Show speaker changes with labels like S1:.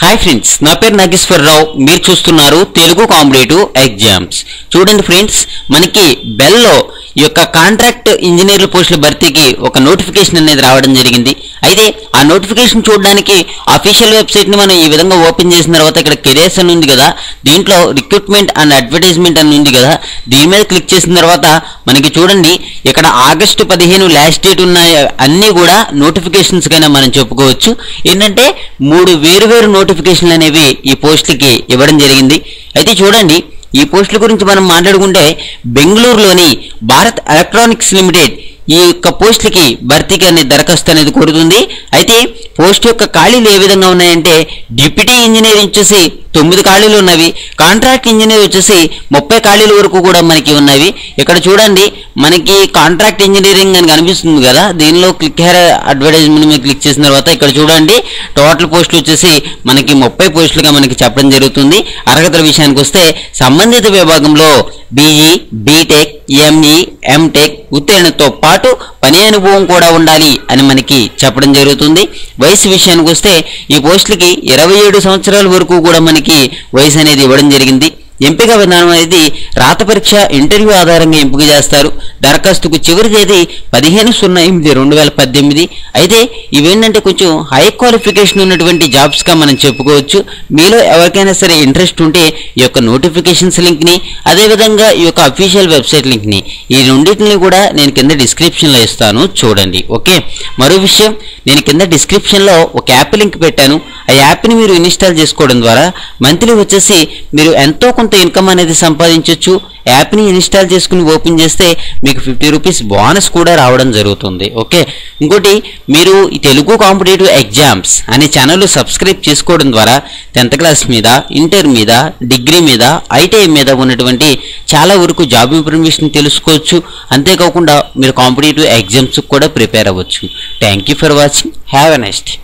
S1: hi friends నా పేరు నాగేశ్వరరావు మీరు చూస్తున్నారు తెలుగు కాంపిటేటివ్ ఎగ్జామ్స్ చూడండి ఫ్రెండ్స్ మనకి బెల్లో ఈ యొక్క కాంట్రాక్ట్ ఇంజనీర్ల పోస్టుల భర్తీకి ఒక నోటిఫికేషన్ అనేది రావడం జరిగింది అయితే ఆ నోటిఫికేషన్ చూడడానికి అఫీషియల్ వెబ్సైట్ ని మనం ఈ విధంగా ఓపెన్ చేసిన తర్వాత ఇక్కడ కెరియర్స్ అని ఉంది కదా దీంట్లో రిక్రూట్మెంట్ అండ్ అడ్వర్టైజ్మెంట్ అని ఉంది కదా దీని మీద క్లిక్ చేసిన తర్వాత మనకి చూడండి ఇక్కడ ఆగస్టు పదిహేను లాస్ట్ డేట్ ఉన్న అన్నీ కూడా నోటిఫికేషన్స్ కైనా మనం చెప్పుకోవచ్చు ఏంటంటే మూడు వేరు వేరు నోటిఫికేషన్లు అనేవి ఈ పోస్టులకి ఇవ్వడం జరిగింది అయితే చూడండి ఈ పోస్టుల గురించి మనం మాట్లాడుకుంటే బెంగళూరులోని భారత్ ఎలక్ట్రానిక్స్ లిమిటెడ్ ఈ యొక్క పోస్టులకి భర్తీకి అనే దరఖాస్తు అనేది కోరుతుంది అయితే పోస్ట్ యొక్క ఖాళీలు ఏ విధంగా ఉన్నాయంటే డిప్యూటీ ఇంజనీర్ వచ్చేసి తొమ్మిది ఖాళీలు ఉన్నవి కాంట్రాక్ట్ ఇంజనీర్ వచ్చేసి ముప్పై ఖాళీల వరకు కూడా మనకి ఉన్నవి ఇక్కడ చూడండి మనకి కాంట్రాక్ట్ ఇంజనీరింగ్ అని కనిపిస్తుంది కదా దీనిలో క్లిక్ హెయిర్ అడ్వర్టైజ్మెంట్ మీద క్లిక్ చేసిన తర్వాత ఇక్కడ చూడండి టోటల్ పోస్టులు వచ్చేసి మనకి ముప్పై పోస్టులుగా మనకి చెప్పడం జరుగుతుంది అర్హతల విషయానికి వస్తే సంబంధిత విభాగంలో బీఈ బీటెక్ ఎంఈ ఎంటెక్ ఉత్తీర్ణతో పాటు పని అనుభవం కూడా ఉండాలి అని మనకి చెప్పడం జరుగుతుంది వయసు విషయానికి వస్తే ఈ పోస్టులకి ఇరవై ఏడు సంవత్సరాల వరకు కూడా మనకి వయసు అనేది ఇవ్వడం జరిగింది ఎంపిక విధానం అనేది రాత పరీక్ష ఇంటర్వ్యూ ఆధారంగా ఎంపిక చేస్తారు దరఖాస్తుకు చివరి తేదీ పదిహేను సున్నా ఎనిమిది రెండు వేల పద్దెనిమిది అయితే ఇవేంటంటే కొంచెం హై క్వాలిఫికేషన్ ఉన్నటువంటి జాబ్స్గా మనం చెప్పుకోవచ్చు మీలో ఎవరికైనా సరే ఇంట్రెస్ట్ ఉంటే ఈ యొక్క నోటిఫికేషన్స్ లింక్ని అదేవిధంగా ఈ యొక్క అఫీషియల్ వెబ్సైట్ లింక్ని ఈ రెండింటిని కూడా నేను కింద డిస్క్రిప్షన్లో ఇస్తాను చూడండి ఓకే మరో విషయం నేను కింద డిస్క్రిప్షన్లో ఒక యాప్ లింక్ పెట్టాను ఆ యాప్ని మీరు ఇన్స్టాల్ చేసుకోవడం ద్వారా మంత్లీ వచ్చేసి మీరు ఎంతో కొంత ఇన్కమ్ అనేది సంపాదించవచ్చు యాప్ని ఇన్స్టాల్ చేసుకుని ఓపెన్ చేస్తే మీకు ఫిఫ్టీ రూపీస్ బోనస్ కూడా రావడం జరుగుతుంది ఓకే ఇంకోటి మీరు ఈ తెలుగు కాంపిటేటివ్ ఎగ్జామ్స్ అనే ఛానల్ సబ్స్క్రైబ్ చేసుకోవడం ద్వారా టెన్త్ క్లాస్ మీద ఇంటర్ మీద డిగ్రీ మీద ఐటీఐ మీద ఉన్నటువంటి చాలా వరకు జాబ్ ఇన్ఫర్మేషన్ తెలుసుకోవచ్చు అంతేకాకుండా మీరు కాంపిటేటివ్ ఎగ్జామ్స్ కూడా ప్రిపేర్ అవ్వచ్చు thank you for watching have a next